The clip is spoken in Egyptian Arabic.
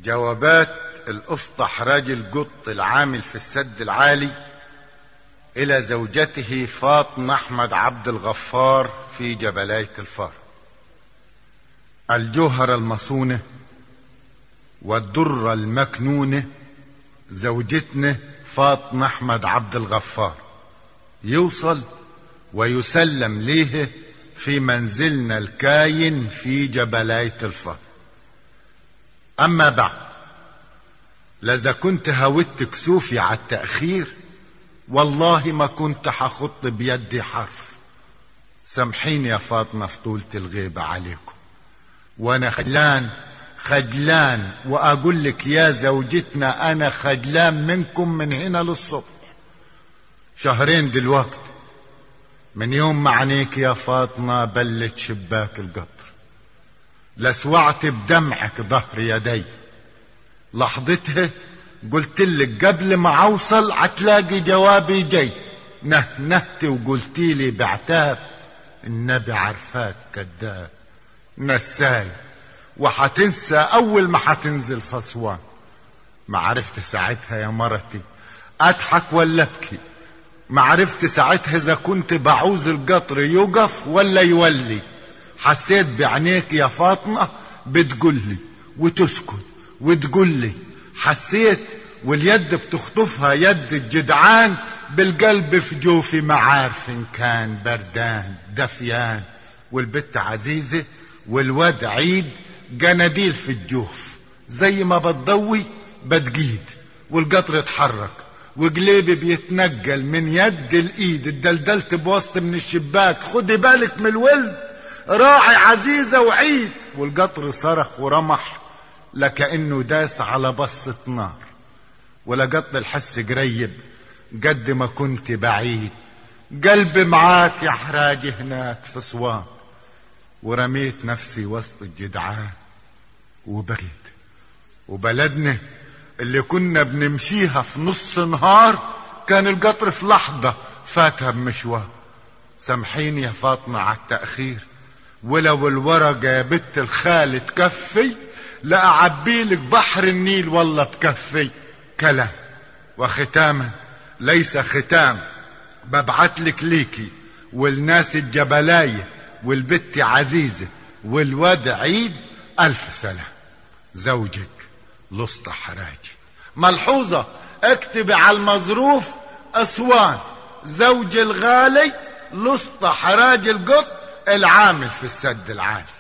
جوابات الأسطح راجل قط العامل في السد العالي إلى زوجته فاطمة أحمد عبد الغفار في جبلاية الفار الجوهرة المصونة والدرة المكنونة زوجتنا فاطمة أحمد عبد الغفار يوصل ويسلم ليه في منزلنا الكاين في جبلاية الفار أما بعد لذا كنت هودت كسوفي على التأخير والله ما كنت حخط بيدي حرف سامحيني يا فاطمة في طولة الغيبة عليكم وانا خجلان خجلان واقول لك يا زوجتنا انا خجلان منكم من هنا للصبح شهرين دلوقتي من يوم ما عينيك يا فاطمة بلت شباك القطر لسوعت بدمعك ظهر يدي لحظتها قلت لك قبل ما اوصل هتلاقي جوابي جاي نهنهت وقلتي لي بعتاب النبي عرفاك كذاب نساي وحتنسى اول ما حتنزل فصوان ما عرفت ساعتها يا مرتي اضحك ولا ابكي ما عرفت ساعتها اذا كنت بعوز القطر يقف ولا يولي حسيت بعينيك يا فاطمه بتقول لي وتسكت وتقول لي حسيت واليد بتخطفها يد الجدعان بالقلب في جوفي ما عارف ان كان بردان دفيان والبت عزيزة والواد عيد جناديل في الجوف زي ما بتضوي بتجيد والقطر اتحرك وجليبي بيتنجل من يد الايد اتدلدلت بوسط من الشباك خدي بالك من الولد راعي عزيزة وعيد والقطر صرخ ورمح لكأنه داس على بصة نار ولقط الحس قريب قد ما كنت بعيد قلبي معاك يا حراجي هناك في صوان ورميت نفسي وسط الجدعان وبكيت وبلدنا اللي كنا بنمشيها في نص نهار كان القطر في لحظة فاتها بمشوار سامحيني يا فاطمة على التأخير ولو الورقة يا بت الخال تكفي لأعبيلك بحر النيل والله بكفي كلام وختاما ليس ختام ببعتلك ليكي والناس الجبلاية والبت عزيزة والواد عيد ألف سلام زوجك لسطى حراجي ملحوظة اكتبي على المظروف أسوان زوج الغالي لسطى حراج القط العامل في السد العالي